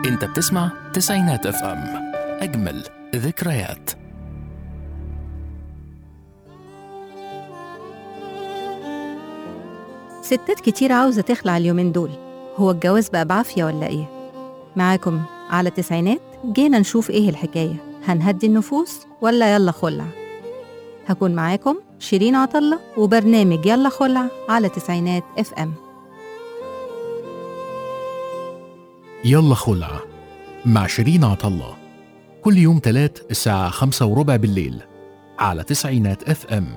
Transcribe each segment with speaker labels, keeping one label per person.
Speaker 1: انت بتسمع تسعينات اف ام اجمل ذكريات
Speaker 2: ستات كتير عاوزة تخلع اليومين دول هو الجواز بقى بعافية ولا إيه؟ معاكم على التسعينات جينا نشوف إيه الحكاية هنهدي النفوس ولا يلا خلع هكون معاكم شيرين عطلة وبرنامج يلا خلع على تسعينات اف ام
Speaker 1: يلا خلع مع شيرين عطلة كل يوم تلات الساعة خمسة وربع بالليل على تسعينات اف ام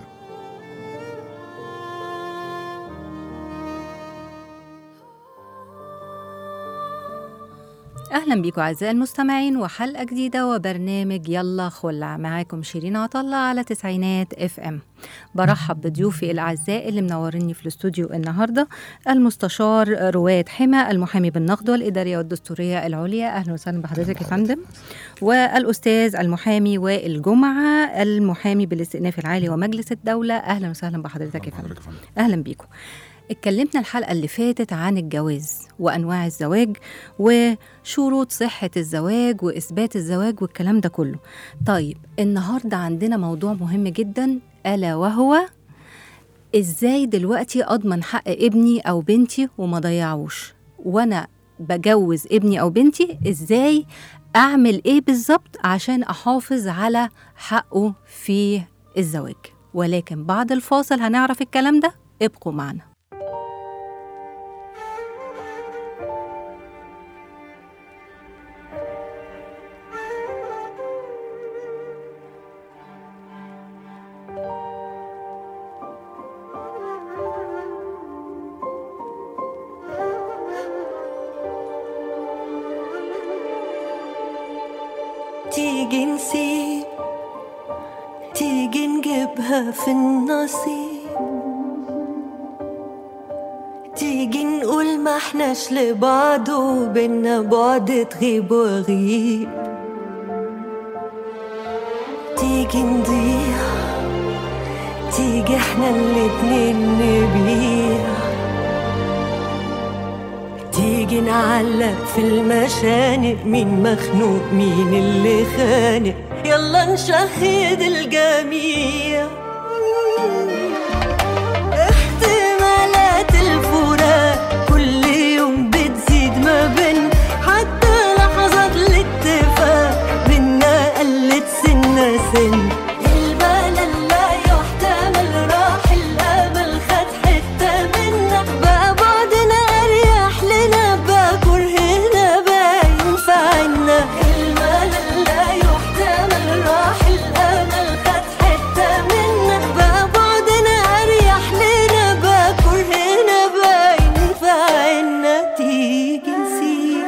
Speaker 2: اهلا بيكم اعزائي المستمعين وحلقه جديده وبرنامج يلا خلع معاكم شيرين عطله على تسعينات اف ام برحب بضيوفي الاعزاء اللي منوريني في الاستوديو النهارده المستشار رواد حمى المحامي بالنقد والاداريه والدستوريه العليا اهلا وسهلا بحضرتك يا فندم والاستاذ المحامي وائل جمعه المحامي بالاستئناف العالي ومجلس الدوله اهلا وسهلا بحضرتك يا فندم اهلا بيكم اتكلمنا الحلقة اللي فاتت عن الجواز وأنواع الزواج وشروط صحة الزواج وإثبات الزواج والكلام ده كله طيب النهاردة عندنا موضوع مهم جدا ألا وهو إزاي دلوقتي أضمن حق ابني أو بنتي وما ضيعوش وأنا بجوز ابني أو بنتي إزاي أعمل إيه بالظبط عشان أحافظ على حقه في الزواج ولكن بعد الفاصل هنعرف الكلام ده ابقوا معنا
Speaker 3: تيجي نسيب تيجي نجيبها في النصيب تيجي نقول ما احناش لبعض وبينا بعد تغيب وغيب تيجي نضيع تيجي احنا الاتنين نبيع تيجي نعلق في المشانق مين مخنوق مين اللي خانق يلا نشهد الجميع احتمالات الفراق كل يوم بتزيد ما بين حتى لحظات الاتفاق بينا قلت سنة سن الملل لا يحتمل راح الامل خد حتة منا بقى بعدنا اريح لنا بقى كرهنا باين في عنا الملل لا يحتمل راح الامل خد حتة منا بقى بعدنا اريح لنا بقى كرهنا باين في عنا تيجي نسيب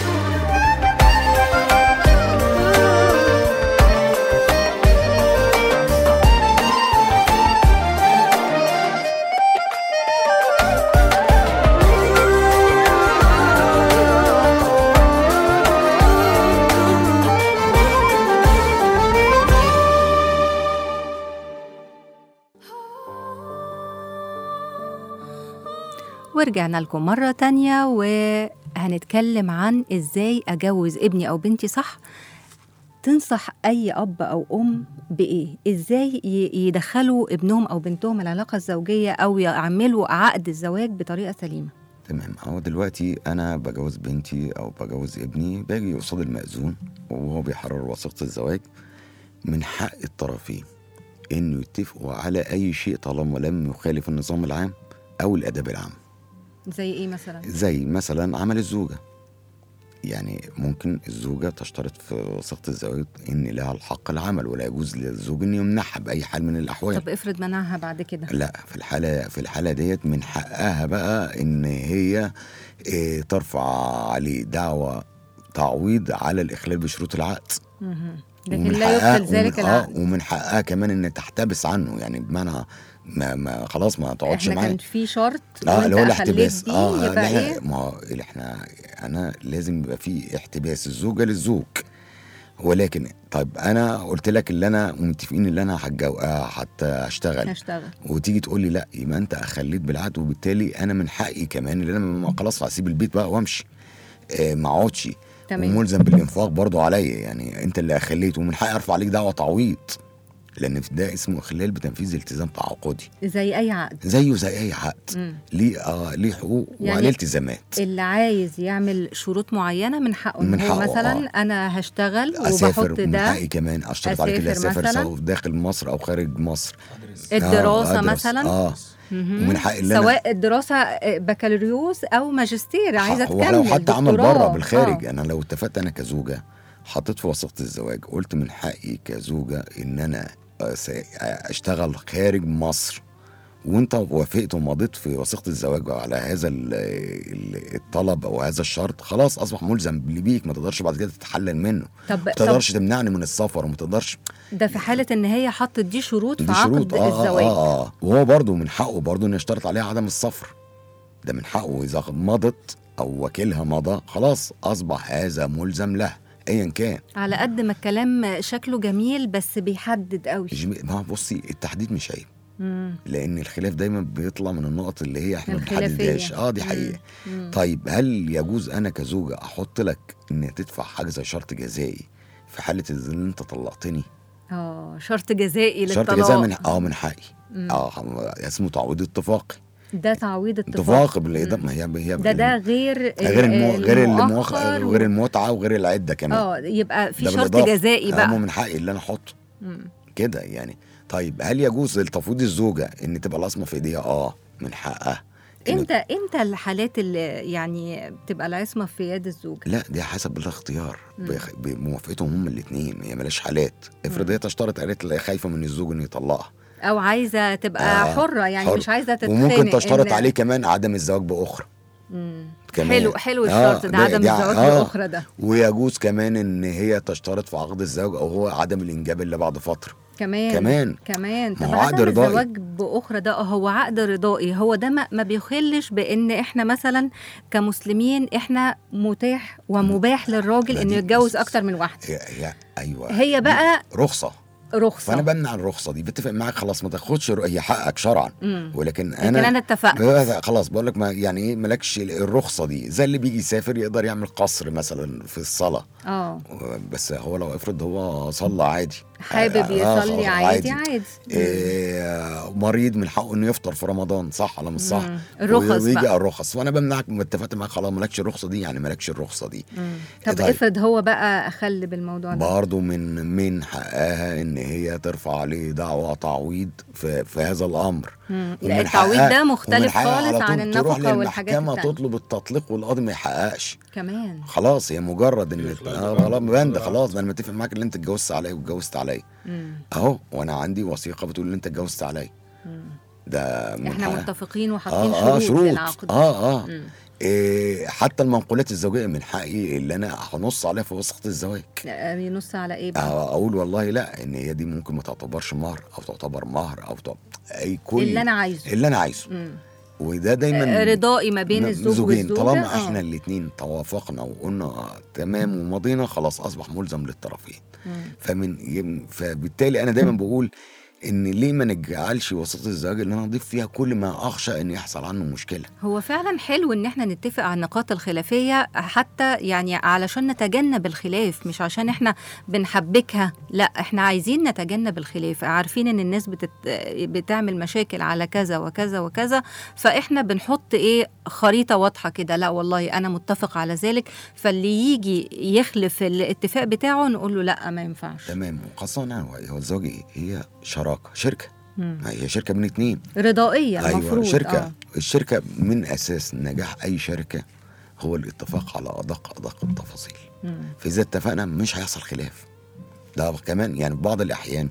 Speaker 2: ورجعنا لكم مرة تانية وهنتكلم عن ازاي اجوز ابني او بنتي صح تنصح اي اب او ام بايه ازاي ي- يدخلوا ابنهم او بنتهم العلاقة الزوجية او يعملوا عقد الزواج بطريقة سليمة
Speaker 4: تمام هو دلوقتي انا بجوز بنتي او بجوز ابني باجي قصاد المأذون وهو بيحرر وثيقة الزواج من حق الطرفين انه يتفقوا على اي شيء طالما لم يخالف النظام العام او الاداب العام
Speaker 2: زي ايه مثلا
Speaker 4: زي مثلا عمل الزوجة يعني ممكن الزوجة تشترط في وثيقة الزواج ان لها الحق العمل ولا يجوز للزوج ان يمنحها باي حال من الاحوال
Speaker 2: طب افرض منعها بعد كده
Speaker 4: لا في الحالة في الحالة ديت من حقها بقى إن هي إيه، ترفع عليه دعوة تعويض على الإخلال بشروط العقد
Speaker 2: مهم. لكن
Speaker 4: ومن
Speaker 2: لا
Speaker 4: حقها-
Speaker 2: يدخل ذلك
Speaker 4: ومن, آه
Speaker 2: العقد
Speaker 4: ومن حقها كمان إن تحتبس عنه يعني بمعنى ما, ما خلاص ما تقعدش
Speaker 2: احنا
Speaker 4: معاه
Speaker 2: كان في شرط
Speaker 4: اه
Speaker 2: وانت
Speaker 4: اللي هو
Speaker 2: أخليت
Speaker 4: الاحتباس
Speaker 2: دي
Speaker 4: اه
Speaker 2: يبقى
Speaker 4: اللي
Speaker 2: ايه
Speaker 4: احنا ما هو اللي احنا انا لازم يبقى في احتباس الزوجه للزوج ولكن طيب انا قلت لك اللي انا متفقين اللي انا هتجو آه، حتى اشتغل
Speaker 2: هشتغل
Speaker 4: وتيجي تقول لي لا يبقى انت اخليت بالعقد وبالتالي انا من حقي كمان اللي انا ما- خلاص هسيب البيت بقى وامشي آه ما اقعدش
Speaker 2: تمام
Speaker 4: وملزم بالانفاق برضو عليا يعني انت اللي اخليت ومن حقي ارفع عليك دعوه تعويض لان في ده اسمه اخلال بتنفيذ التزام تعاقدي
Speaker 2: زي اي عقد
Speaker 4: زيه زي اي عقد
Speaker 2: مم.
Speaker 4: ليه آه ليه حقوق
Speaker 2: يعني
Speaker 4: وعليه التزامات
Speaker 2: اللي عايز يعمل شروط معينه من حقه
Speaker 4: من
Speaker 2: إن هو
Speaker 4: حقه،
Speaker 2: مثلا
Speaker 4: آه.
Speaker 2: انا هشتغل
Speaker 4: اسافر
Speaker 2: وبحط
Speaker 4: ومن
Speaker 2: ده
Speaker 4: حقي كمان اشترط على كده
Speaker 2: أسافر
Speaker 4: اسافر
Speaker 2: مثلاً.
Speaker 4: سواء داخل مصر او خارج مصر
Speaker 2: الدراسه
Speaker 4: آه أدرس.
Speaker 2: مثلا
Speaker 4: اه
Speaker 2: مهم.
Speaker 4: ومن حقي اللي أنا-
Speaker 2: سواء الدراسه آه، بكالوريوس او ماجستير عايزه تكمل
Speaker 4: ولو حتى عمل
Speaker 2: دكتوراه.
Speaker 4: بره بالخارج
Speaker 2: آه.
Speaker 4: انا لو اتفقت انا كزوجه حطيت في وثيقه الزواج قلت من حقي كزوجه ان انا آه، س- آه، اشتغل خارج مصر وانت وافقت ومضيت في وثيقه الزواج على هذا ال- ال- الطلب او هذا الشرط خلاص اصبح ملزم بيك ما تقدرش بعد كده تتحلل منه
Speaker 2: طب
Speaker 4: ما
Speaker 2: طب
Speaker 4: تقدرش تمنعني من السفر وما تقدرش
Speaker 2: ده في حاله ان هي حطت دي شروط في
Speaker 4: دي
Speaker 2: عقد
Speaker 4: شروط آه,
Speaker 2: الزواج
Speaker 4: آه, اه وهو برضه من حقه برضه انه يشترط عليها عدم السفر ده من حقه اذا مضت او وكيلها مضى خلاص اصبح هذا ملزم له ايا كان
Speaker 2: على قد ما الكلام شكله جميل بس بيحدد قوي
Speaker 4: جميع- ما هو بصي التحديد مش عيب
Speaker 2: مم.
Speaker 4: لان الخلاف دايما بيطلع من النقط اللي هي احنا ما
Speaker 2: الخلافية.
Speaker 4: بنحددهاش اه دي حقيقه
Speaker 2: مم.
Speaker 4: طيب هل يجوز انا كزوجه احط لك ان تدفع حاجه زي شرط جزائي في حاله ان انت طلقتني
Speaker 2: اه شرط جزائي
Speaker 4: شرط
Speaker 2: للطلاق
Speaker 4: جزائي من اه من حقي
Speaker 2: مم.
Speaker 4: اه اسمه تعويض اتفاقي
Speaker 2: ده تعويض اتفاق
Speaker 4: اتفاق بالاضافه ما هي هي
Speaker 2: ده ده غير
Speaker 4: غير المو... غير المؤخ...
Speaker 2: المؤخر و-
Speaker 4: غير المتعه وغير العده كمان
Speaker 2: اه يبقى في
Speaker 4: ده
Speaker 2: شرط
Speaker 4: بالإضافة.
Speaker 2: جزائي
Speaker 4: آه،
Speaker 2: بقى
Speaker 4: مو من حقي اللي انا احطه
Speaker 2: مم.
Speaker 4: كده يعني طيب هل يجوز لتفويض الزوجه ان تبقى العصمه في ايديها اه من حقها إن-
Speaker 2: امتى امتى الحالات اللي يعني بتبقى العصمه في يد الزوج
Speaker 4: لا دي حسب الاختيار
Speaker 2: مم.
Speaker 4: بخ- بموافقتهم هم الاثنين هي ملاش حالات افرض هي تشترط قالت لي خايفه من الزوج انه يطلقها
Speaker 2: او عايزه تبقى
Speaker 4: آه،
Speaker 2: حره يعني
Speaker 4: حر.
Speaker 2: مش عايزه تتخانق
Speaker 4: وممكن تشترط
Speaker 2: إن-
Speaker 4: عليه كمان عدم الزواج باخرى
Speaker 2: مم.
Speaker 4: كمان.
Speaker 2: حلو حلو
Speaker 4: آه،
Speaker 2: الشرط ده
Speaker 4: ده-
Speaker 2: عدم
Speaker 4: ده-
Speaker 2: الزواج
Speaker 4: آه.
Speaker 2: باخرى ده
Speaker 4: ويجوز كمان ان هي تشترط في عقد الزواج او هو عدم الانجاب الا بعد فتره
Speaker 2: كمان
Speaker 4: كمان
Speaker 2: كمان
Speaker 4: ما
Speaker 2: طب
Speaker 4: هو عقد
Speaker 2: عدم
Speaker 4: رضائي.
Speaker 2: الزواج باخرى ده هو عقد رضائي هو ده ما, ما بيخلش بان احنا مثلا كمسلمين احنا متاح ومباح للراجل
Speaker 4: ما
Speaker 2: انه
Speaker 4: دي-
Speaker 2: يتجوز اكتر من واحده
Speaker 4: هي, هي ايوه
Speaker 2: هي بقى
Speaker 4: رخصه
Speaker 2: رخصه
Speaker 4: فانا بمنع الرخصه دي بتفق معاك خلاص ما تاخدش ر- هي حقك شرعا
Speaker 2: مم.
Speaker 4: ولكن
Speaker 2: لكن
Speaker 4: انا
Speaker 2: انا اتفقت
Speaker 4: ب- خلاص بقول لك ما يعني ايه مالكش الرخصه دي زي اللي بيجي يسافر يقدر يعمل قصر مثلا في الصلاه
Speaker 2: اه
Speaker 4: بس هو لو افرض هو صلى عادي
Speaker 2: حابب
Speaker 4: آه،
Speaker 2: يصلي
Speaker 4: خلاص،
Speaker 2: عادي عادي
Speaker 4: إيه مريض من حقه انه يفطر في رمضان صح ولا مش صح؟
Speaker 2: مم. الرخص
Speaker 4: ويجي
Speaker 2: بقى.
Speaker 4: الرخص وانا بمنعك ما اتفقت معاك خلاص مالكش الرخصه دي يعني مالكش الرخصه دي
Speaker 2: مم. طب
Speaker 4: طيب.
Speaker 2: افرض هو بقى اخل بالموضوع ده
Speaker 4: برضه من من حقها ان هي ترفع عليه دعوى تعويض في, في هذا الامر
Speaker 2: مم.
Speaker 4: ومن
Speaker 2: لا التعويض
Speaker 4: حقها-
Speaker 2: ده
Speaker 4: ومن
Speaker 2: مختلف
Speaker 4: حقها
Speaker 2: خالص
Speaker 4: على
Speaker 2: عن
Speaker 4: طول تروح
Speaker 2: النفقه والحاجات
Speaker 4: للمحكمة
Speaker 2: التانية
Speaker 4: تطلب التطليق والقاضي ما يحققش
Speaker 2: كمان
Speaker 4: خلاص هي مجرد ان آه، خلاص بند خلاص ده انا متفق معاك ان انت اتجوزت عليا واتجوزت عليا
Speaker 2: مم.
Speaker 4: اهو وانا عندي وثيقه بتقول ان انت اتجوزت عليا
Speaker 2: مم.
Speaker 4: ده من
Speaker 2: احنا
Speaker 4: حقها.
Speaker 2: متفقين وحاطين
Speaker 4: اه اه
Speaker 2: شروط,
Speaker 4: شروط
Speaker 2: للعقد
Speaker 4: اه اه
Speaker 2: مم.
Speaker 4: إيه حتى المنقولات الزوجيه من حقي اللي انا هنص عليها في وثيقه الزواج
Speaker 2: آه، ينص على ايه بقى
Speaker 4: آه، اقول والله لا ان هي دي ممكن ما تعتبرش مهر او تعتبر مهر او تعتبر اي كل
Speaker 2: اللي انا عايزه
Speaker 4: اللي انا عايزه
Speaker 2: مم.
Speaker 4: وده دايما
Speaker 2: آه، رضائي ما بين
Speaker 4: م-
Speaker 2: الزوج
Speaker 4: زوجين
Speaker 2: والزوجه
Speaker 4: طالما
Speaker 2: آه.
Speaker 4: احنا الاثنين توافقنا وقلنا آه، تمام ومضينا خلاص اصبح ملزم للطرفين
Speaker 2: مم.
Speaker 4: فمن يم- فبالتالي انا دايما بقول ان ليه ما نجعلش وسيطه الزواج اللي انا اضيف فيها كل ما اخشى ان يحصل عنه مشكله
Speaker 2: هو فعلا حلو ان احنا نتفق على النقاط الخلافيه حتى يعني علشان نتجنب الخلاف مش عشان احنا بنحبكها لا احنا عايزين نتجنب الخلاف عارفين ان الناس بتت... بتعمل مشاكل على كذا وكذا وكذا فاحنا بنحط ايه خريطه واضحه كده لا والله انا متفق على ذلك فاللي يجي يخلف الاتفاق بتاعه نقول له لا ما ينفعش
Speaker 4: تمام وخاصه أنا هو الزواج إيه؟ هي شراكه شركه
Speaker 2: مم.
Speaker 4: ما هي شركه من اتنين
Speaker 2: رضائيه
Speaker 4: ايوه
Speaker 2: المفروض
Speaker 4: شركه
Speaker 2: آه.
Speaker 4: الشركه من اساس نجاح اي شركه هو الاتفاق على ادق ادق التفاصيل
Speaker 2: مم.
Speaker 4: فاذا اتفقنا مش هيحصل خلاف ده كمان يعني في بعض الاحيان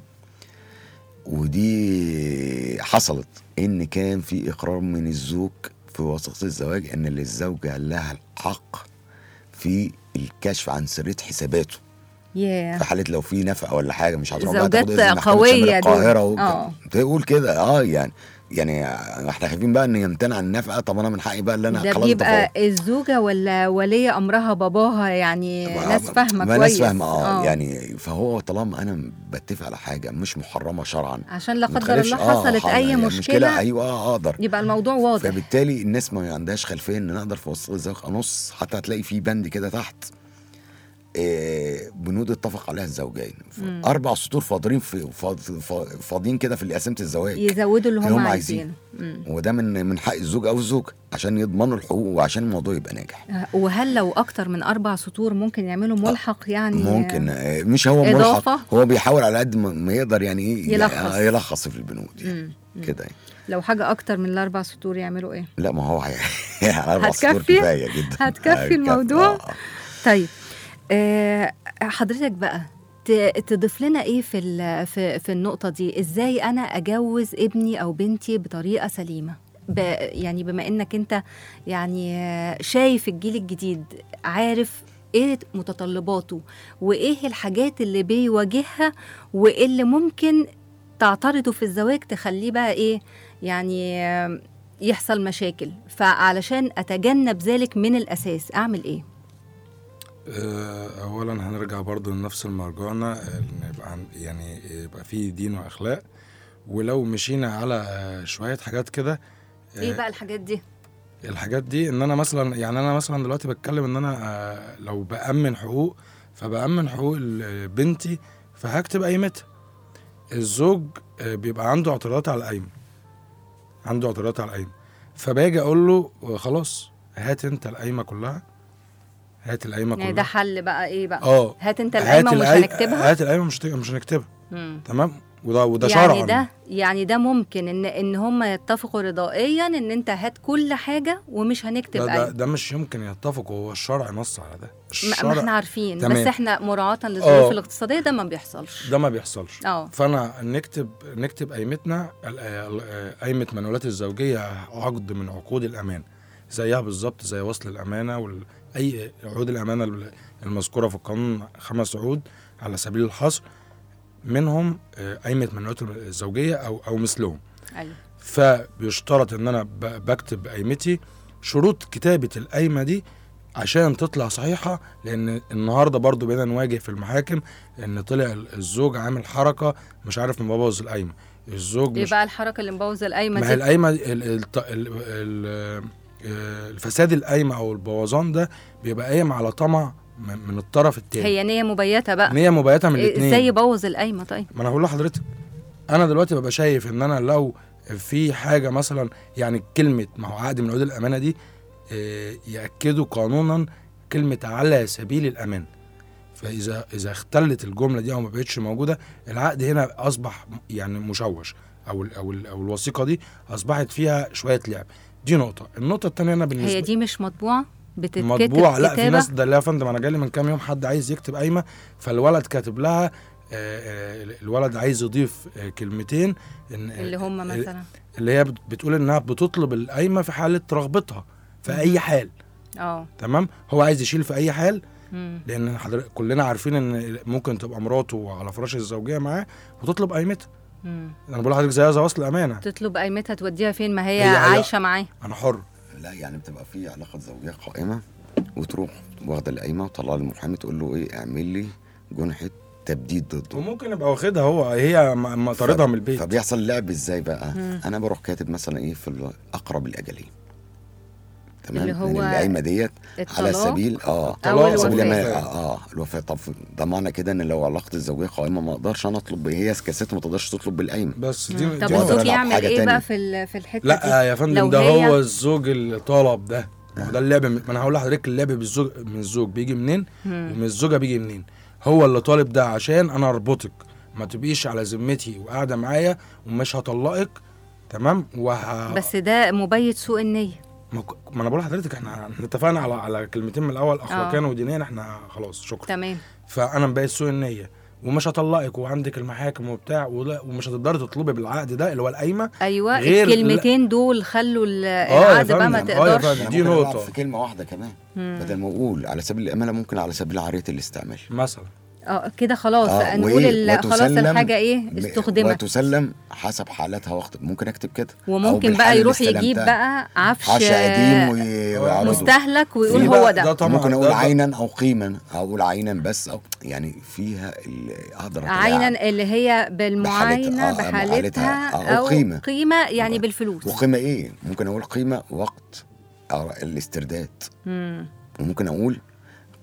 Speaker 4: ودي حصلت ان كان في اقرار من الزوج في وسط الزواج ان للزوجه لها الحق في الكشف عن سريه حساباته
Speaker 2: ياه
Speaker 4: في حاله لو في نفقه ولا حاجه مش هتروح بقى
Speaker 2: زوجات
Speaker 4: تاخد إذن محكمة
Speaker 2: قوية
Speaker 4: شمال
Speaker 2: دول.
Speaker 4: القاهره
Speaker 2: آه.
Speaker 4: وك- تقول كده اه يعني يعني احنا خايفين بقى ان يمتنع عن النفقه طب انا من حقي بقى اللي انا
Speaker 2: ده
Speaker 4: خلاص
Speaker 2: بيبقى الزوجة ولا ولي أمرها باباها يعني ناس فاهمة
Speaker 4: ما
Speaker 2: كويس
Speaker 4: ناس فاهمه اه يعني فهو طالما انا بتفق على حاجه مش محرمه شرعا
Speaker 2: عشان لا
Speaker 4: ما
Speaker 2: قدر
Speaker 4: تخليش-
Speaker 2: الله
Speaker 4: آه،
Speaker 2: حصلت
Speaker 4: حاضر،
Speaker 2: أي
Speaker 4: يعني
Speaker 2: مشكلة
Speaker 4: ايوه اه اقدر
Speaker 2: يبقى الموضوع واضح
Speaker 4: فبالتالي الناس ما عندهاش خلفيه ان نقدر في وسط الزواج انص حتى هتلاقي في بند كده تحت آه، بنود اتفق عليها الزوجين
Speaker 2: مم.
Speaker 4: اربع سطور فاضيين في فاض- فاض- فاضيين كده في قسيمه الزواج
Speaker 2: يزودوا اللي هم,
Speaker 4: هم
Speaker 2: عايزينه
Speaker 4: عايزين. وده من من حق الزوج او الزوجه عشان يضمنوا الحقوق وعشان الموضوع يبقى ناجح
Speaker 2: آه، وهل لو اكتر من اربع سطور ممكن يعملوا ملحق يعني
Speaker 4: ممكن آه، مش هو
Speaker 2: إضافة؟
Speaker 4: ملحق هو بيحاول على قد ما ما يقدر يعني ايه
Speaker 2: يلخص.
Speaker 4: آه، يلخص في البنود يعني
Speaker 2: مم. مم.
Speaker 4: كده يعني.
Speaker 2: لو حاجه اكتر من الاربع سطور يعملوا ايه
Speaker 4: لا ما هو هي- على اربع سطور
Speaker 2: هتكفي؟
Speaker 4: كفايه جدا
Speaker 2: هتكفي الموضوع؟
Speaker 4: آه، آه.
Speaker 2: طيب آه حضرتك بقى ت- تضيف لنا ايه في ال- في في النقطه دي ازاي انا اجوز ابني او بنتي بطريقه سليمه ب يعني بما انك انت يعني آه، شايف الجيل الجديد عارف ايه متطلباته وايه الحاجات اللي بيواجهها وايه اللي ممكن تعترضه في الزواج تخليه بقى ايه يعني آه، يحصل مشاكل فعلشان اتجنب ذلك من الاساس اعمل ايه
Speaker 5: آه، اولا هنرجع برضو لنفس المرجعنا ان يبقى عن- يعني يبقى في دين واخلاق ولو مشينا على آه، شويه حاجات كده آه،
Speaker 2: ايه بقى الحاجات دي
Speaker 5: الحاجات دي ان انا مثلا يعني انا مثلا دلوقتي بتكلم ان انا آه، لو بامن حقوق فبامن حقوق ال- بنتي فهكتب قيمتها الزوج آه، بيبقى عنده اعتراضات على القايمه عنده اعتراضات على القايمه فباجي اقول له آه، خلاص هات انت القايمه كلها هات القايمه
Speaker 2: يعني ده
Speaker 5: كلها
Speaker 2: حل بقى ايه بقى
Speaker 5: اه
Speaker 2: هات انت
Speaker 5: هات
Speaker 2: القايمه ومش
Speaker 5: القاي-
Speaker 2: هنكتبها
Speaker 5: هات القايمه مش هت- مش هنكتبها
Speaker 2: مم.
Speaker 5: تمام وده وده
Speaker 2: يعني
Speaker 5: شرعا
Speaker 2: ده يعني ده ممكن ان ان هم يتفقوا رضائيا ان انت هات كل حاجه ومش هنكتب
Speaker 5: ده, ده,
Speaker 2: قايمه
Speaker 5: ده مش يمكن يتفقوا هو الشرع نص على ده
Speaker 2: ما ما
Speaker 5: الشرع
Speaker 2: احنا عارفين بس
Speaker 5: تمام.
Speaker 2: احنا مراعاه للظروف
Speaker 5: آه.
Speaker 2: الاقتصاديه ده ما بيحصلش
Speaker 5: ده ما بيحصلش
Speaker 2: اه
Speaker 5: فانا نكتب نكتب قيمتنا ال- ال- قيمه مناولات الزوجيه عقد من عقود الامان زيها بالظبط زي وصل الامانه وال... اي عقود الامانه ال- المذكوره في القانون خمس عقود على سبيل الحصر منهم آه، قيمه مناولات الزوجيه او او مثلهم
Speaker 2: ايوه
Speaker 5: فبيشترط ان انا ب- بكتب قيمتي شروط كتابه القايمه دي عشان تطلع صحيحه لان النهارده برضو بقينا نواجه في المحاكم ان طلع الزوج عامل حركه مش عارف مبوظ القايمه الزوج
Speaker 2: ايه
Speaker 5: مش
Speaker 2: بقى الحركه اللي مبوظه القايمه
Speaker 5: ما هي
Speaker 2: دي
Speaker 5: القايمه ال- ال- ال- ال- آه، الفساد القايمه او البوظان ده بيبقى قايم على طمع من من الطرف التاني
Speaker 2: هي نيه مبيته بقى
Speaker 5: نيه مبيته من
Speaker 2: إيه،
Speaker 5: الاثنين
Speaker 2: ازاي يبوظ القايمه طيب
Speaker 5: ما انا هقول لحضرتك انا دلوقتي ببقى شايف ان انا لو في حاجه مثلا يعني كلمه ما هو عقد من عقود الامانه دي آه، ياكدوا قانونا كلمه على سبيل الامان فاذا اذا اختلت الجمله دي او ما بقتش موجوده العقد هنا اصبح يعني مشوش او ال او ال او الوثيقه دي اصبحت فيها شويه لعب دي نقطه النقطه الثانيه انا بالنسبه
Speaker 2: هي دي مش مطبوعه بتتكتب
Speaker 5: مطبوع لا في
Speaker 2: كتابة؟
Speaker 5: ناس ده لا يا فندم انا جالي من كام يوم حد عايز يكتب قايمه فالولد كاتب لها آه، آه، الولد عايز يضيف آه، كلمتين إن
Speaker 2: اللي هم مثلا
Speaker 5: اللي هي بت- بتقول انها بتطلب القايمه في حاله رغبتها في اي حال
Speaker 2: اه
Speaker 5: تمام هو عايز يشيل في اي حال
Speaker 2: مم.
Speaker 5: لان حضرتك كلنا عارفين ان ممكن تبقى مراته على فراش الزوجيه معاه وتطلب قايمتها
Speaker 2: مم.
Speaker 5: انا بقول لحضرتك زيها زي وصل امانه
Speaker 2: تطلب قيمتها توديها فين ما هي,
Speaker 5: هي- هي-
Speaker 2: عايشه معاه
Speaker 5: انا حر
Speaker 4: لا يعني بتبقى في علاقه زوجيه قائمه وتروح واخده القايمه وطلع للمحامي تقول له ايه اعمل لي جنحه تبديد ضده
Speaker 5: وممكن يبقى واخدها هو هي م- م- طاردها من البيت
Speaker 4: فبيحصل لعب ازاي بقى
Speaker 2: مم.
Speaker 4: انا بروح كاتب مثلا ايه في اقرب الاجلين تمام
Speaker 2: اللي هو
Speaker 4: يعني القايمه ديت على
Speaker 2: الطلاق
Speaker 4: سبيل اه
Speaker 2: أو
Speaker 4: على سبيل
Speaker 2: الوفاة.
Speaker 4: ما اه, آه الوفاه طب ده معنى كده ان لو علاقه الزوجيه قائمه ما اقدرش انا اطلب هي كست ما تقدرش تطلب بالقايمه
Speaker 5: بس دي,
Speaker 2: مم. طب
Speaker 5: دي
Speaker 4: وأقدر
Speaker 2: الزوج
Speaker 4: ألعب
Speaker 2: يعمل
Speaker 4: حاجة
Speaker 2: ايه
Speaker 4: تانية.
Speaker 2: بقى في ال- في الحته دي
Speaker 5: لا يا
Speaker 2: لو
Speaker 5: فندم ده
Speaker 2: هي-
Speaker 5: هو الزوج اللي طلب ده ما هو ده اللعب ما انا هقول لحضرتك اللعب بالزوج من الزوج بيجي منين
Speaker 2: مم.
Speaker 5: ومن الزوجه بيجي منين هو اللي طالب ده عشان انا اربطك ما تبقيش على ذمتي وقاعده معايا ومش هطلقك تمام وه...
Speaker 2: بس ده مبيت سوء النيه
Speaker 5: ما, ك- ما انا بقول لحضرتك احنا احنا اتفقنا على على كلمتين من الاول اخلاقيا ودينيا احنا خلاص شكرا
Speaker 2: تمام
Speaker 5: فانا مبيت سوء النيه ومش هطلقك وعندك المحاكم وبتاع ولا ومش هتقدري تطلبي بالعقد ده اللي هو القايمه
Speaker 2: ايوه
Speaker 5: غير-
Speaker 2: الكلمتين دول خلوا ال-
Speaker 5: يا
Speaker 2: العقد بقى ما
Speaker 5: فندم، آه يا
Speaker 2: تقدرش
Speaker 5: فندم.
Speaker 4: أنا
Speaker 5: دي
Speaker 4: ممكن ألعب
Speaker 5: نقطة.
Speaker 4: في كلمه واحده كمان
Speaker 2: مم.
Speaker 4: بدل ما اقول على سبيل الامانه ممكن على سبيل عاريه الاستعمال
Speaker 5: مثلا
Speaker 2: اه كده خلاص
Speaker 4: آه،
Speaker 2: نقول
Speaker 4: وإيه؟
Speaker 2: ال- خلاص
Speaker 4: وتسلم
Speaker 2: الحاجه ايه
Speaker 4: م-
Speaker 2: استخدمت
Speaker 4: وتسلم حسب حالتها وقت ممكن اكتب كده أو
Speaker 2: وممكن
Speaker 4: بالحال
Speaker 2: بقى
Speaker 4: اللي
Speaker 2: يروح يجيب
Speaker 4: استلمتها.
Speaker 2: بقى عفش
Speaker 4: عفش قديم
Speaker 2: آه،
Speaker 4: وي- ويعرضه
Speaker 2: مستهلك ويقول
Speaker 5: في
Speaker 2: هو
Speaker 5: بقى-
Speaker 2: ده
Speaker 5: ده طبعا
Speaker 4: ممكن اقول
Speaker 5: ده-
Speaker 4: عينا او قيما او اقول عينا بس او يعني فيها ال- اقدر أتلاعب.
Speaker 2: عينا اللي هي بالمعاينه
Speaker 4: بحالتها، آه،
Speaker 2: بحالتها
Speaker 4: بحالتها، أو
Speaker 2: او
Speaker 4: قيمة.
Speaker 2: قيمه يعني بالفلوس
Speaker 4: وقيمه ايه ممكن اقول قيمه وقت أو الاسترداد
Speaker 2: مم.
Speaker 4: وممكن اقول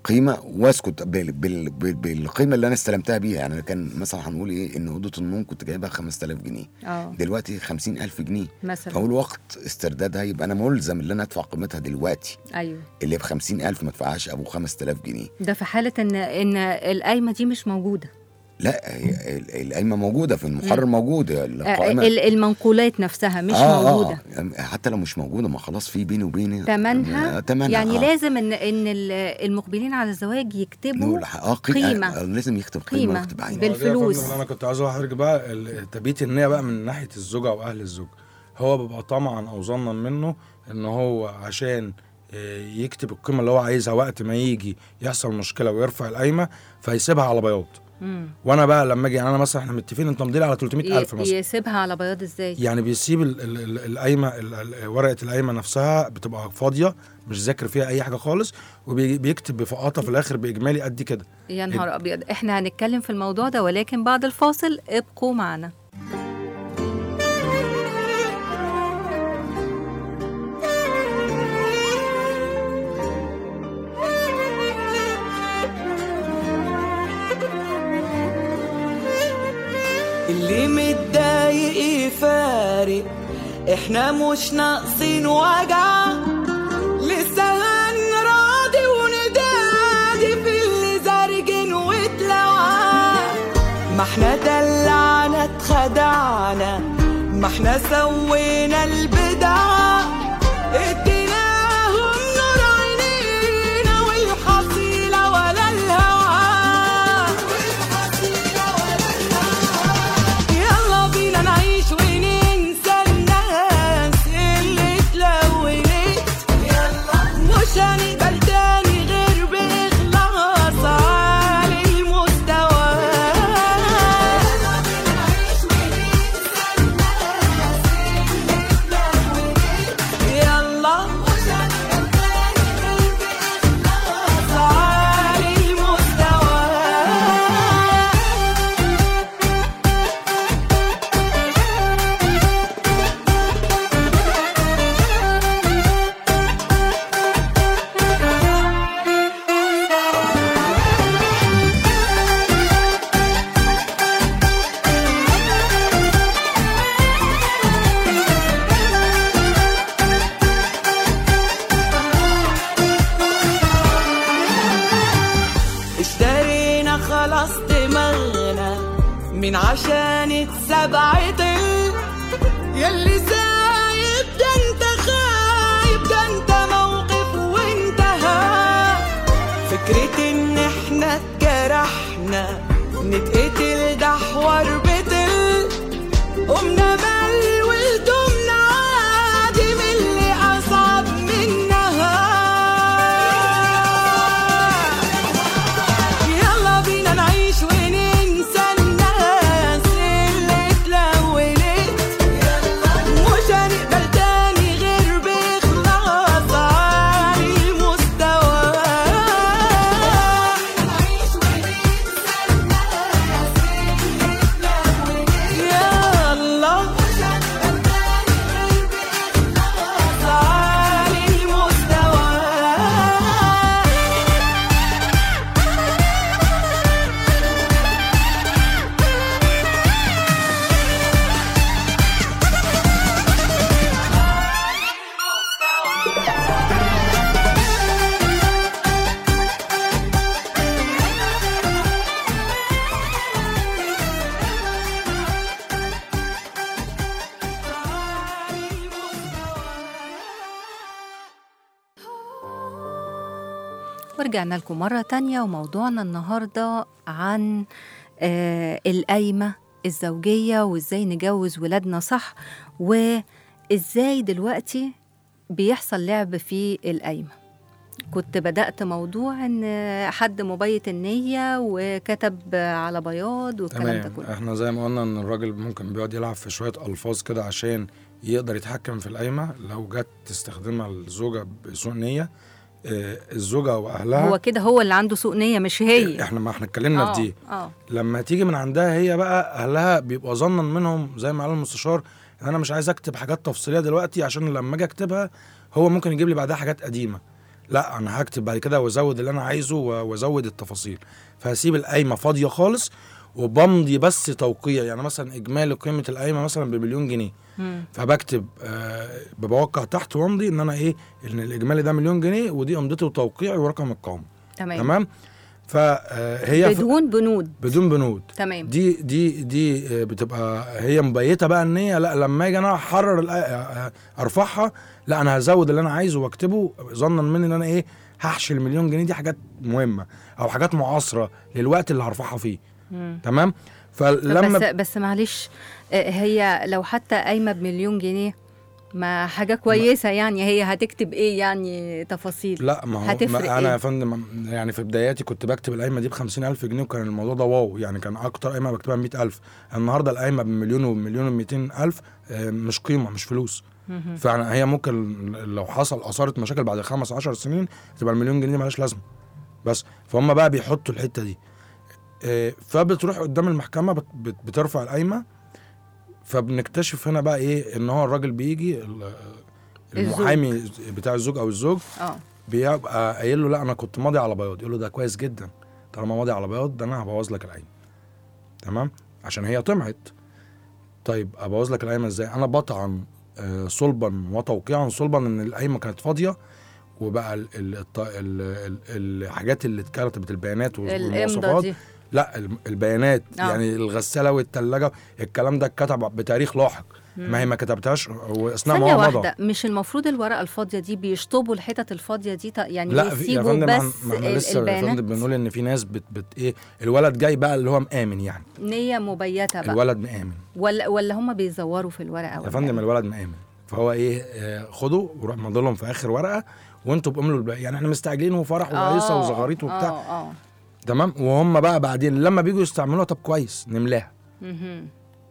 Speaker 4: قيمه واسكت بال بال بال بالقيمه اللي انا استلمتها بيها يعني أنا كان مثلا هنقول ايه ان اوضه النوم كنت جايبها 5000 جنيه
Speaker 2: اه
Speaker 4: دلوقتي 50000 جنيه
Speaker 2: مثلا
Speaker 4: فهو الوقت استردادها يبقى انا ملزم ان انا ادفع قيمتها دلوقتي
Speaker 2: ايوه
Speaker 4: اللي ب 50000 ما ادفعهاش ابو 5000 جنيه
Speaker 2: ده في حاله ان ان القايمه دي مش موجوده
Speaker 4: لا هي ال- القايمه موجوده في المحرر موجوده
Speaker 2: آه،
Speaker 4: القائمه
Speaker 2: ال- المنقولات نفسها مش موجوده
Speaker 4: آه حتى لو مش موجوده ما خلاص في بيني وبيني
Speaker 2: تمنها
Speaker 4: آه، تمنها
Speaker 2: يعني
Speaker 4: آه.
Speaker 2: لازم ان ان ال- المقبلين على الزواج يكتبوا
Speaker 4: نقول اه قي-
Speaker 2: قيمة.
Speaker 4: آه، لازم يكتب قيمه
Speaker 2: قيمة.
Speaker 4: ويكتب عين
Speaker 2: بال- بالفلوس.
Speaker 5: اللي انا كنت عايز احرج بقى ال- تبييت النيه بقى من ناحيه الزوجه او اهل الزوج هو بيبقى طمعا او ظنا منه ان هو عشان آه، يكتب القيمه اللي هو عايزها وقت ما يجي يحصل مشكله ويرفع القايمه فيسيبها على بياض
Speaker 2: مم.
Speaker 5: وانا بقى لما اجي يعني انا مثلا احنا متفقين انت مضي لي على 300000
Speaker 2: ي-
Speaker 5: مثلا
Speaker 2: يسيبها على بياض ازاي
Speaker 5: يعني بيسيب ال- ال- ال- القايمه ال- ال- ورقه القايمه نفسها بتبقى فاضيه مش ذاكر فيها اي حاجه خالص وبيكتب بفقاطه في الاخر باجمالي قد كده
Speaker 2: يا نهار ابيض احنا هنتكلم في الموضوع ده ولكن بعد الفاصل ابقوا معنا
Speaker 3: اللي متضايق يفارق احنا مش ناقصين وجع لسه هنراضي وندادي في اللي زرجن واتلوع ما احنا دلعنا اتخدعنا ما احنا سوينا البدع اديناهم نور عينينا والحصيلة ولا الهوى يلا بينا نعيش وننسى الناس اللي اتلونت مش هنقبل تاني غير بإخلاص عالي المستوى يلا مش هنقبل تاني غير بإخلاص عالي المستوى اشترينا خلاص دماغنا من عشان اتسبعت يلي سايب ده انت خايب ده انت موقف وانتهى فكرة ان احنا اتجرحنا نتقتل ده حوار بتل قمنا بل وهدومنا عادي من اللي اصعب منها يلا بينا نعيش وننسى الناس اللي اتلونت مش هنقبل تاني غير بإخلاص عالي المستوى نعيش وننسى الناس اللي اتلونت يلا مش هنقبل تاني غير بإخلاص عالي المستوى
Speaker 2: ورجعنا لكم مرة تانية وموضوعنا النهاردة عن آه القايمة الزوجية وإزاي نجوز ولادنا صح وإزاي دلوقتي بيحصل لعب في القايمة كنت بدأت موضوع إن حد مبيت النية وكتب على بياض والكلام ده
Speaker 5: تمام
Speaker 2: كله
Speaker 5: احنا زي ما قلنا ان الراجل ممكن بيقعد يلعب في شويه الفاظ كده عشان يقدر يتحكم في القايمه لو جت تستخدمها الزوجه بسوء نيه آه، الزوجه واهلها
Speaker 2: هو كده هو اللي عنده سوء نية مش هي
Speaker 5: احنا ما احنا اتكلمنا في دي
Speaker 2: اه
Speaker 5: لما تيجي من عندها هي بقى اهلها بيبقى ظنا منهم زي ما قال المستشار ان انا مش عايز اكتب حاجات تفصيليه دلوقتي عشان لما اجي اكتبها هو ممكن يجيب لي بعدها حاجات قديمه لا انا هكتب بعد كده وازود اللي انا عايزه و- وازود التفاصيل فهسيب القايمه فاضيه خالص وبمضي بس توقيع يعني مثلا اجمالي قيمه القايمه مثلا بمليون جنيه
Speaker 2: مم.
Speaker 5: فبكتب آه بوقع تحت وامضي ان انا ايه ان الاجمالي ده مليون جنيه ودي امضتي وتوقيعي ورقم القوم
Speaker 2: تمام,
Speaker 5: تمام فهي
Speaker 2: بدون بنود
Speaker 5: بدون بنود
Speaker 2: تمام
Speaker 5: دي دي دي آه، بتبقى هي مبيته بقى ان هي لا لما اجي انا احرر الآ- آه، ارفعها لا انا هزود اللي انا عايزه واكتبه ظنا مني ان انا ايه هحشي المليون جنيه دي حاجات مهمه او حاجات معاصره للوقت اللي هرفعها فيه
Speaker 2: مم.
Speaker 5: تمام
Speaker 2: طب
Speaker 5: فلما
Speaker 2: بس بس معلش آه، هي لو حتى قايمه بمليون جنيه ما حاجه كويسه يعني هي هتكتب ايه يعني تفاصيل
Speaker 5: لا ما هو
Speaker 2: هتفرق
Speaker 5: ما انا
Speaker 2: إيه؟
Speaker 5: يا فندم يعني في بداياتي كنت بكتب القايمه دي ب ألف جنيه وكان الموضوع ده واو يعني كان اكتر قايمه بكتبها ب ألف النهارده القايمه بمليون ومليون و ألف آه، مش قيمه مش فلوس
Speaker 2: مهم.
Speaker 5: فانا هي ممكن لو حصل اثارت مشاكل بعد خمس عشر سنين تبقى المليون جنيه دي مالهاش لازمه بس فهم بقى بيحطوا الحته دي آه، فبتروح قدام المحكمه بت- بت- بترفع القايمه فبنكتشف هنا بقى ايه ان هو الراجل بيجي ال-
Speaker 2: الزوج.
Speaker 5: المحامي بتاع الزوج او الزوج
Speaker 2: اه
Speaker 5: بيبقى قايل له لا انا كنت ماضي على بياض يقول له ده كويس جدا طالما ماضي على بياض ده انا هبوظ لك القايمه تمام عشان هي طمعت طيب ابوظ لك القايمه ازاي انا بطعن آه، صلبا وتوقيعا صلبا ان القايمه كانت فاضيه وبقى ال ال الط- ال ال الحاجات اللي اتكتبت البيانات
Speaker 2: الامضه
Speaker 5: والمواصفات
Speaker 2: دي
Speaker 5: لا الم- البيانات
Speaker 2: آه.
Speaker 5: يعني الغساله والثلاجه الكلام ده اتكتب بتاريخ لاحق ما هي ما كتبتهاش واثناء ما
Speaker 2: ثانية
Speaker 5: هو مضى
Speaker 2: واحدة مش المفروض الورقة الفاضية دي بيشطبوا الحتت الفاضية دي ط- يعني
Speaker 5: لا في يا
Speaker 2: بيسيبوا
Speaker 5: فندم
Speaker 2: بس
Speaker 5: ما احنا
Speaker 2: ال-
Speaker 5: لسه يا
Speaker 2: البيانات
Speaker 5: فندم بنقول ان في ناس بت, بت ايه الولد جاي بقى اللي هو مآمن يعني
Speaker 2: نية مبيتة بقى
Speaker 5: الولد مآمن
Speaker 2: ولا ولا هم بيزوروا في الورقة
Speaker 5: يا
Speaker 2: ولا
Speaker 5: فندم
Speaker 2: إيه؟
Speaker 5: الولد مآمن فهو ايه آه خدوا وروح مضي لهم في اخر ورقه وانتوا باملوا الباقي يعني احنا مستعجلين وفرح وهيصه
Speaker 2: آه،
Speaker 5: وزغاريط وبتاع
Speaker 2: اه اه
Speaker 5: تمام وهم بقى بعدين لما بيجوا يستعملوها طب كويس نملاها
Speaker 2: مهم.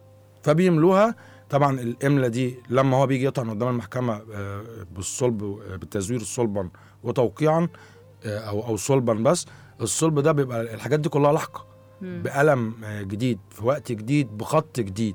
Speaker 5: فبيملوها طبعا الاملا دي لما هو بيجي يطعن قدام المحكمه آه، بالصلب آه، بالتزوير صلبا وتوقيعا آه، او او صلبا بس الصلب ده بيبقى الحاجات دي كلها لاحقه
Speaker 2: مم.
Speaker 5: بقلم آه، جديد في وقت جديد بخط جديد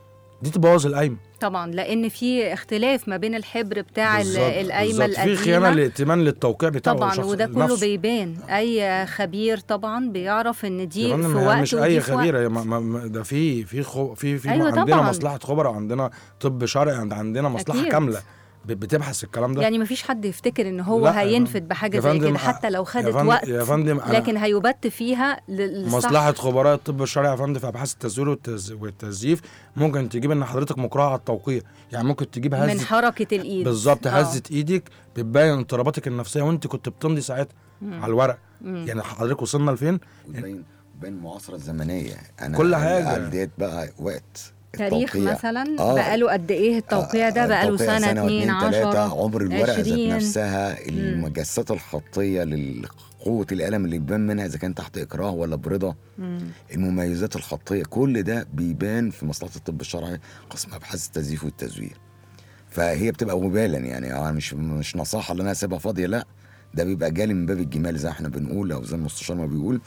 Speaker 5: دي تبوظ القايمه
Speaker 2: طبعا لان في اختلاف ما بين الحبر بتاع ال-
Speaker 5: بالظبط،
Speaker 2: القايمة
Speaker 5: بالظبط. في خيانه
Speaker 2: القديمة
Speaker 5: لائتمان للتوقيع بتاعه
Speaker 2: طبعا
Speaker 5: الشخص
Speaker 2: وده كله
Speaker 5: نفسه.
Speaker 2: بيبان اي خبير طبعا بيعرف ان دي
Speaker 5: يا
Speaker 2: في
Speaker 5: فندم هي
Speaker 2: وقت
Speaker 5: مش
Speaker 2: ودي
Speaker 5: اي
Speaker 2: في وقت.
Speaker 5: خبير هي ما- ما- ما- ده في في خو في في
Speaker 2: أيوة
Speaker 5: عندنا
Speaker 2: طبعاً.
Speaker 5: مصلحه خبراء عندنا طب شرعي عند عندنا مصلحه
Speaker 2: أكيد.
Speaker 5: كامله ب- بتبحث الكلام ده
Speaker 2: يعني مفيش حد يفتكر ان هو
Speaker 5: لا، يا
Speaker 2: هينفد
Speaker 5: فندم.
Speaker 2: بحاجه
Speaker 5: يا
Speaker 2: زي
Speaker 5: فندم،
Speaker 2: كده حتى لو
Speaker 5: يا
Speaker 2: خدت
Speaker 5: فندم-
Speaker 2: وقت
Speaker 5: يا فندم أنا-
Speaker 2: لكن هيبت فيها للصح
Speaker 5: مصلحه خبراء الطب الشرعي يا فندم في ابحاث التزوير والتز... والتزييف ممكن تجيب ان حضرتك مكرهه على التوقيع يعني ممكن تجيب
Speaker 2: من
Speaker 5: هزه
Speaker 2: حركه الايد
Speaker 5: بالظبط
Speaker 2: آه.
Speaker 5: هزه ايدك بتبين اضطراباتك النفسيه وانت كنت بتمضي ساعتها
Speaker 2: مم.
Speaker 5: على الورق
Speaker 2: مم.
Speaker 5: يعني حضرتك وصلنا لفين
Speaker 4: وتبين بين المعاصره الزمنيه انا
Speaker 5: كل حاجة.
Speaker 4: عديت بقى وقت
Speaker 2: تاريخ
Speaker 4: التوقيع.
Speaker 2: مثلا
Speaker 4: آه.
Speaker 2: بقاله قد ايه التوقيع ده
Speaker 4: آه،
Speaker 2: بقاله
Speaker 4: التوقيع
Speaker 2: سنه
Speaker 4: واتنين
Speaker 2: 2
Speaker 4: تلاتة
Speaker 2: 10
Speaker 4: عمر الورقه ذات
Speaker 2: 20.
Speaker 4: نفسها المجسات الخطيه لقوه القلم اللي بيبان منها اذا كان تحت اكراه ولا برضا
Speaker 2: مم.
Speaker 4: المميزات الخطيه كل ده بيبان في مصلحه الطب الشرعي قسم ابحاث التزييف والتزوير فهي بتبقى مبالا يعني اه مش مش نصاحه اللي انا اسيبها فاضيه لا ده بيبقى جالي من باب الجمال زي ما احنا بنقول او زي المستشار ما بيقول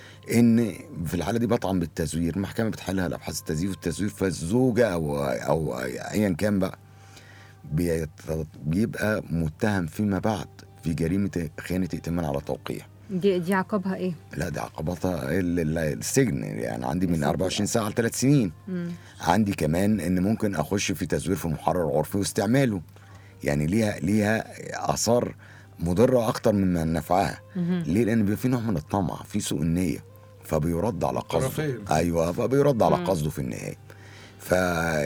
Speaker 4: ان في الحاله دي بطعن بالتزوير المحكمه بتحلها لابحاث التزييف والتزوير فالزوجه او او ايا كان بقى بيت- بيبقى متهم فيما بعد في جريمه خيانه ائتمان على توقيع
Speaker 2: دي دي عقابها ايه
Speaker 4: لا دي عقباتها ال- ال- السجن يعني عندي من
Speaker 2: السجن.
Speaker 4: 24 ساعه ل 3 سنين
Speaker 2: مم.
Speaker 4: عندي كمان ان ممكن اخش في تزوير في محرر عرفي واستعماله يعني ليها ليها اثار مضره اكتر مما نفعها
Speaker 2: مهم.
Speaker 4: ليه لان بيبقى في نوع من الطمع في سوء النيه فبيرد على قصده
Speaker 5: طرفين.
Speaker 4: ايوه فبيرد على
Speaker 2: مم.
Speaker 4: قصده في النهايه ف...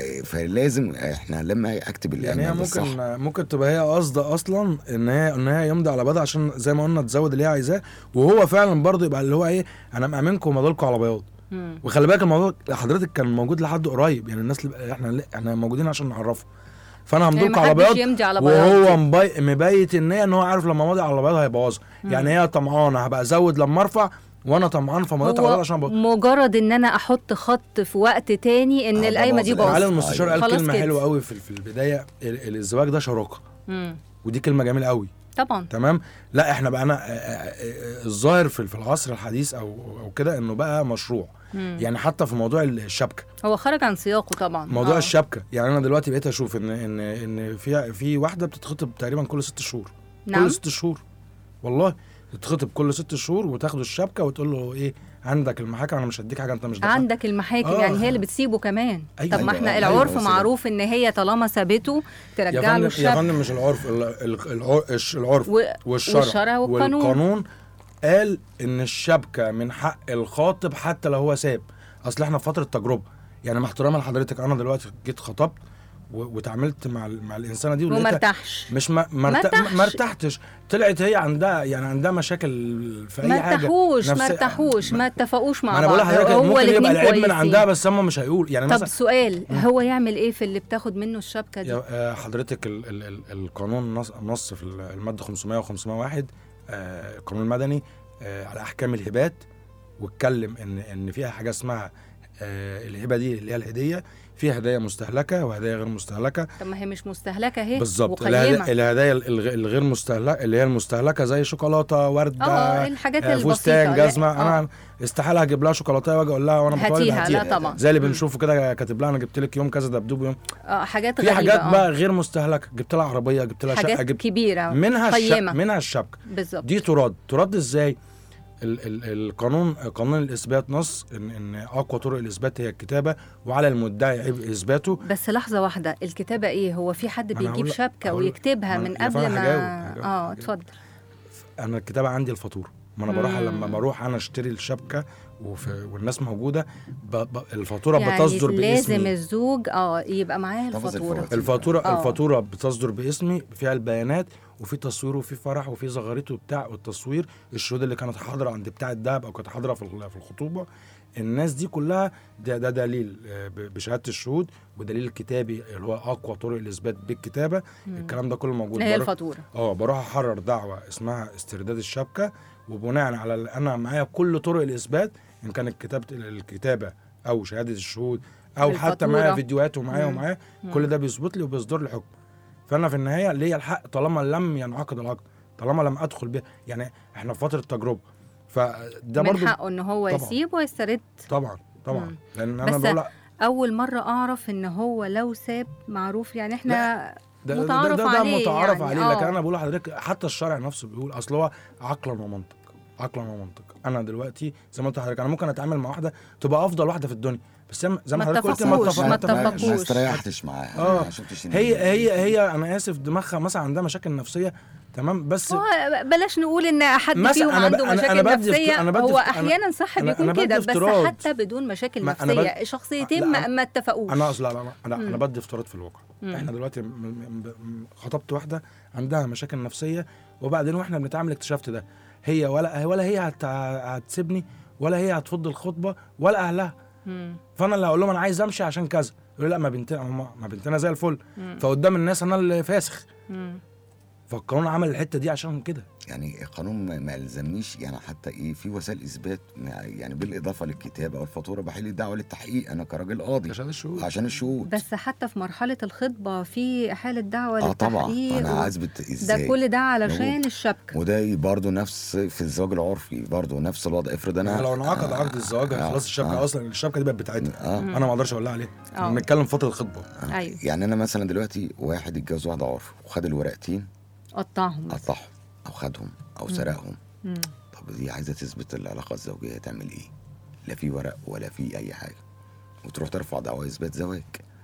Speaker 4: فلازم احنا لما اكتب
Speaker 5: يعني هي
Speaker 4: الاعلان بالصح
Speaker 5: ممكن ممكن تبقى هي قصده اصلا ان هي ان هي يمضي على بياض عشان زي ما قلنا تزود اللي هي عايزاه وهو فعلا برضه يبقى اللي هو ايه انا مامنكم ومضالكم على بياض
Speaker 2: مم.
Speaker 5: وخلي بالك الموضوع حضرتك كان موجود لحد قريب يعني الناس اللي احنا احنا موجودين عشان نعرفه فانا
Speaker 2: يعني
Speaker 5: همضيلكم على
Speaker 2: محدش
Speaker 5: بياض
Speaker 2: يمضي على بياض
Speaker 5: وهو مبي... مبيت النيه ان هو عارف لما ماضي على بياض هيبوظها يعني هي طمعانه هبقى ازود لما ارفع وانا طمعان فمضيت على بياض
Speaker 2: هو
Speaker 5: عشان ابوظ
Speaker 2: مجرد ان انا احط خط في وقت تاني ان
Speaker 4: آه،
Speaker 2: القايمه دي
Speaker 4: بوظ
Speaker 5: علي
Speaker 2: باظت
Speaker 5: المستشار قال
Speaker 2: خلاص
Speaker 5: كلمه
Speaker 2: كده.
Speaker 5: حلوه قوي في, في البدايه ال- ال- الزواج ده شراكه
Speaker 2: مم.
Speaker 5: ودي كلمه جميله قوي
Speaker 2: طبعا
Speaker 5: تمام لا احنا بقى انا الظاهر في في العصر الحديث او او كده انه بقى مشروع
Speaker 2: مم.
Speaker 5: يعني حتى في موضوع الشبكه
Speaker 2: هو خرج عن سياقه طبعا
Speaker 5: موضوع
Speaker 2: آه.
Speaker 5: الشبكه يعني انا دلوقتي بقيت اشوف ان ان ان في في واحده بتتخطب تقريبا كل ست شهور
Speaker 2: نعم
Speaker 5: كل ست شهور والله تتخطب كل ست شهور وتاخدوا الشبكه وتقول له ايه عندك المحاكم انا مش هديك حاجه انت مش دفعت
Speaker 2: عندك المحاكم
Speaker 5: آه.
Speaker 2: يعني هي اللي بتسيبه كمان
Speaker 5: أيوة،
Speaker 2: طب ما
Speaker 4: أيوة،
Speaker 2: احنا
Speaker 4: أيوة،
Speaker 2: العرف
Speaker 4: بس ده-
Speaker 2: معروف ان هي طالما سابته
Speaker 5: يا
Speaker 2: ترجع له
Speaker 5: فندم يا
Speaker 2: الشبكه
Speaker 5: فندم مش العرف ال- ال- الع- الش- العرف
Speaker 2: و-
Speaker 5: والشرع,
Speaker 2: والشرع والقانون.
Speaker 5: والقانون قال ان الشبكه من حق الخاطب حتى لو هو ساب اصل احنا في فتره تجربه يعني مع احترامي لحضرتك انا دلوقتي جيت خطبت و- واتعاملت مع ال- مع الانسانه دي
Speaker 2: وما
Speaker 5: ولقيتها
Speaker 2: ارتاحش
Speaker 5: مش ما ما,
Speaker 2: ما
Speaker 5: ارت-
Speaker 2: ارتاحش.
Speaker 5: ما ارتحتش طلعت هي عندها يعني عندها مشاكل في اي
Speaker 2: ما
Speaker 5: حاجه
Speaker 2: ارتاحوش ما
Speaker 5: نفسية.
Speaker 2: ارتاحوش ما اتفقوش
Speaker 5: ما
Speaker 2: مع
Speaker 5: انا
Speaker 2: بعض
Speaker 5: بقول لحضرتك
Speaker 2: هو
Speaker 5: ممكن يبقى
Speaker 2: الاتنين
Speaker 5: العيب من
Speaker 2: كويسين.
Speaker 5: عندها بس هم مش هيقول يعني
Speaker 2: طب
Speaker 5: مثلا
Speaker 2: سؤال هو يعمل ايه في اللي بتاخد منه الشبكه دي
Speaker 5: يا آه، حضرتك ال ال ال القانون نص, نص في ال- الماده 500 و501 آه القانون المدني آه على احكام الهبات واتكلم ان ان فيها حاجه اسمها آه الهبه دي اللي هي الهديه فيها هدايا مستهلكه وهدايا غير مستهلكه
Speaker 2: طب ما هي مش مستهلكه اهي
Speaker 5: بالظبط
Speaker 2: وقيمه
Speaker 5: الهدا- الهدايا الغ- الغير مستهلكه اللي هي المستهلكه زي شوكولاته ورده
Speaker 2: اه الحاجات
Speaker 5: آه،
Speaker 2: البسيطه
Speaker 5: فستان
Speaker 2: لا،
Speaker 5: جزمه
Speaker 2: آه.
Speaker 5: انا استحاله هجيب لها شوكولاته واجي اقول لها وانا متولد
Speaker 2: هاتيها
Speaker 5: هاتيها
Speaker 2: لا طبعا
Speaker 5: زي اللي
Speaker 2: مم.
Speaker 5: بنشوفه كده كاتب لها انا جبت لك يوم كذا دبدوب يوم
Speaker 2: اه حاجات
Speaker 5: في
Speaker 2: غريبه
Speaker 5: حاجات
Speaker 2: آه.
Speaker 5: بقى غير مستهلكه جبت لها عربيه جبت لها شقه
Speaker 2: حاجات
Speaker 5: جبت
Speaker 2: كبيره
Speaker 5: منها الشبكه
Speaker 2: قيمه
Speaker 5: منها الشبكه
Speaker 2: بالظبط
Speaker 5: دي ترد ترد ازاي ال ال القانون قانون الاثبات نص ان ان اقوى طرق الاثبات هي الكتابه وعلى المدعي عبء اثباته
Speaker 2: بس لحظه واحده الكتابه ايه هو في حد
Speaker 5: ما أنا
Speaker 2: بيجيب
Speaker 5: هقول-
Speaker 2: شبكه
Speaker 5: هقول-
Speaker 2: ويكتبها
Speaker 5: ما
Speaker 2: من
Speaker 5: أنا- يا
Speaker 2: قبل
Speaker 5: فندم
Speaker 2: ما
Speaker 5: هجاوب- هجاوب-
Speaker 2: اه
Speaker 5: هجاوب.
Speaker 2: اتفضل
Speaker 5: انا الكتابه عندي الفاتوره ما انا بروح
Speaker 2: مم.
Speaker 5: لما بروح انا اشتري الشبكه وفي والناس موجوده ب ب الفاتوره
Speaker 2: يعني
Speaker 5: بتصدر
Speaker 2: لازم
Speaker 5: باسمي
Speaker 2: الزوج اه يبقى معاه
Speaker 4: حافظ
Speaker 2: الفاتوره
Speaker 4: الفواتير.
Speaker 5: الفاتوره
Speaker 2: آه.
Speaker 5: الفاتوره بتصدر باسمي فيها البيانات وفي تصوير وفي فرح وفي زغاريت وبتاع والتصوير الشهود اللي كانت حاضره عند بتاع الدهب او كانت حاضره في ال- في الخطوبه الناس دي كلها ده, ده دليل آه، ب- بشهاده الشهود ودليل كتابي اللي هو اقوى طرق الاثبات بالكتابه الكلام ده كله موجود
Speaker 2: اللي هي
Speaker 5: بره.
Speaker 2: الفاتوره
Speaker 5: اه بروح احرر دعوه اسمها استرداد الشبكه وبناء على اللي انا معايا كل طرق الاثبات ان كانت كتابه الكتابه او شهاده الشهود او حتى
Speaker 2: الفاتورة.
Speaker 5: معايا فيديوهات ومعايا
Speaker 2: مم.
Speaker 5: ومعايا كل ده بيثبت لي وبيصدر لي حكم فانا في النهايه ليا الحق طالما لم ينعقد العقد طالما لم ادخل به يعني احنا في فتره تجربه فده
Speaker 2: من
Speaker 5: برضو
Speaker 2: حقه ان هو
Speaker 5: طبعاً.
Speaker 2: يسيب ويسترد
Speaker 5: طبعا طبعا
Speaker 2: مم.
Speaker 5: لان انا
Speaker 2: بس
Speaker 5: بقول
Speaker 2: اول مره اعرف ان هو لو ساب معروف يعني احنا
Speaker 5: ده ده-
Speaker 2: متعارف
Speaker 5: ده, ده, ده
Speaker 2: عليه
Speaker 5: متعارف
Speaker 2: يعني،
Speaker 5: عليه
Speaker 2: آه.
Speaker 5: لكن انا بقول لحضرتك حتى الشرع نفسه بيقول اصل هو عقلا ومنطق عقلا ومنطق انا دلوقتي زي ما قلت لحضرتك انا ممكن اتعامل مع واحده تبقى افضل واحده في الدنيا بس زي ما- زي ما
Speaker 2: ما
Speaker 5: حضرتك قلت
Speaker 2: اتفقوش، ما
Speaker 5: اتفق-
Speaker 2: اتفقوش.
Speaker 4: ما استريحتش معاها
Speaker 5: آه.
Speaker 4: ما شفتش إن
Speaker 5: هي هي هي انا اسف دماغها مثلا عندها مشاكل نفسيه تمام بس
Speaker 2: هو بلاش نقول ان حد
Speaker 5: مثلا
Speaker 2: فيهم
Speaker 5: أنا ب-
Speaker 2: عنده
Speaker 5: أنا-
Speaker 2: مشاكل
Speaker 5: أنا بدي
Speaker 2: نفسيه
Speaker 5: افت- أنا بدي
Speaker 2: هو
Speaker 5: افت- أنا-
Speaker 2: احيانا صح
Speaker 5: أنا-
Speaker 2: بيكون
Speaker 5: أنا بدي
Speaker 2: كده بس
Speaker 5: افتراض.
Speaker 2: حتى بدون مشاكل
Speaker 5: ما أنا
Speaker 2: نفسيه
Speaker 5: بد-
Speaker 2: شخصيتين
Speaker 5: لا،
Speaker 2: ما, ما اتفقوش
Speaker 5: انا اصلا لا لا انا
Speaker 2: مم.
Speaker 5: انا بدي افتراض في الواقع
Speaker 2: مم.
Speaker 5: احنا دلوقتي م- م- م- خطبت واحده عندها مشاكل نفسيه وبعدين واحنا بنتعامل اكتشفت ده هي ولا ولا هي هت- هتسيبني ولا هي هتفض الخطبه ولا اهلها
Speaker 2: مم.
Speaker 5: فانا اللي هقول لهم انا عايز امشي عشان كذا يقولوا لا ما بنتنا هم ما بنتنا زي الفل
Speaker 2: مم.
Speaker 5: فقدام الناس انا اللي فاسخ
Speaker 2: مم.
Speaker 5: فالقانون عمل الحته دي عشان كده
Speaker 4: يعني القانون ما- ما يلزمنيش يعني حتى ايه في وسائل اثبات ما- يعني بالاضافه للكتابه والفاتوره بحيل الدعوه للتحقيق انا كراجل قاضي
Speaker 5: عشان الشهود
Speaker 4: عشان الشهود
Speaker 2: بس حتى في مرحله الخطبه في حاله دعوه
Speaker 4: اه طبعا
Speaker 2: للتحقيق
Speaker 4: انا
Speaker 2: و-
Speaker 4: عازبت ازاي
Speaker 2: ده كل ده علشان
Speaker 4: موجود.
Speaker 2: الشبكه
Speaker 4: وده برضه نفس في الزواج العرفي برضه نفس الوضع افرض انا
Speaker 5: يعني لو انعقد
Speaker 4: آه،
Speaker 5: عقد الزواج
Speaker 4: آه،
Speaker 5: خلاص الشبكه
Speaker 4: آه،
Speaker 5: اصلا الشبكه دي بقت بتاعتنا
Speaker 4: اه
Speaker 5: انا ما اقدرش اقول لها عليها
Speaker 2: آه.
Speaker 5: بنتكلم فتره خطبه
Speaker 2: ايوه
Speaker 4: يعني انا مثلا دلوقتي واحد اتجوز واحده عرفي وخد الورقتين
Speaker 2: قطعهم بس.
Speaker 4: قطعهم او خدهم او سرقهم
Speaker 2: مم.
Speaker 4: طب دي عايزه تثبت العلاقه الزوجيه تعمل ايه؟ لا في ورق ولا في اي حاجه وتروح ترفع دعوى اثبات زواج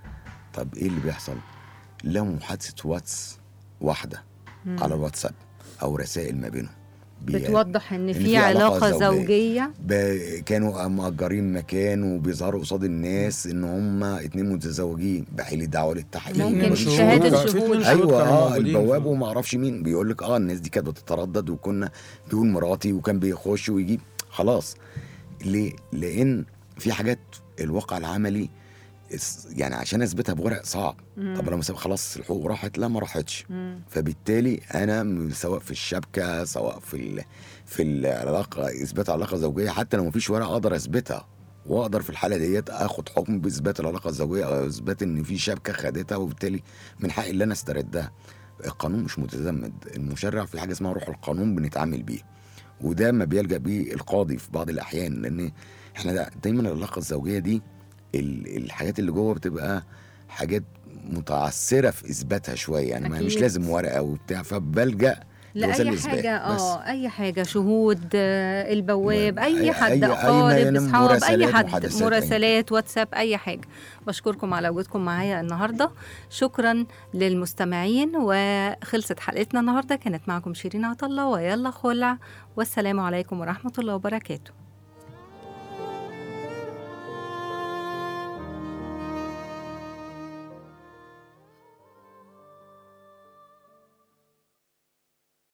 Speaker 4: طب ايه اللي بيحصل؟ لو محادثه واتس واحده
Speaker 2: مم.
Speaker 4: على الواتساب او رسائل ما بينهم بي-
Speaker 2: بتوضح ان
Speaker 4: إن
Speaker 2: في
Speaker 4: في علاقة
Speaker 2: علاقه
Speaker 4: زوجية.
Speaker 2: زوجيه
Speaker 4: ب- كانوا مأجرين مكان وبيظهروا قصاد الناس ان هم اتنين متزوجين بحيل دعوه للتحقيق
Speaker 2: ممكن
Speaker 4: مفيش
Speaker 2: شهادة
Speaker 4: شهود.
Speaker 2: شهود.
Speaker 5: شهود
Speaker 4: ايوه
Speaker 5: كانوا
Speaker 4: اه
Speaker 5: موجودين.
Speaker 4: البواب وما اعرفش مين بيقول لك اه الناس دي كانت بتتردد وكنا بيقول مراتي وكان بيخش ويجيب خلاص ليه؟ لان في حاجات الواقع العملي اس- يعني عشان اثبتها بورق صعب
Speaker 2: مم.
Speaker 4: طب لما ساب خلاص الحقوق راحت لا ما راحتش
Speaker 2: مم.
Speaker 4: فبالتالي انا م- سواء في الشبكه سواء في ال... في العلاقه اثبات علاقه زوجيه حتى لو مفيش ورق اقدر اثبتها واقدر في الحاله ديت اخد حكم باثبات العلاقه الزوجيه او اثبات ان في شبكه خدتها وبالتالي من حقي ان انا استردها القانون مش متزمد المشرع في حاجه اسمها روح القانون بنتعامل بيه وده ما بيلجا بيه القاضي في بعض الاحيان لان احنا دا- دايما العلاقه الزوجيه دي ال- الحاجات اللي جوه بتبقى حاجات متعثره في اثباتها شويه يعني ما- مش
Speaker 2: أكيد.
Speaker 4: لازم ورقه وبتاع فبلجا
Speaker 2: لاي
Speaker 4: الإثبات
Speaker 2: حاجه
Speaker 4: بس.
Speaker 2: اه اي حاجه شهود آه، البواب
Speaker 4: م-
Speaker 2: اي
Speaker 4: أي-
Speaker 2: حد
Speaker 4: أي- أي
Speaker 2: اقارب
Speaker 4: يعني
Speaker 2: اصحاب اي
Speaker 4: مراسلات،
Speaker 2: حد
Speaker 4: محادثات، أي
Speaker 2: مراسلات واتساب اي حاجه بشكركم على وجودكم معايا النهارده شكرا للمستمعين وخلصت حلقتنا النهارده كانت معكم شيرين عطله ويلا خلع والسلام عليكم ورحمه الله وبركاته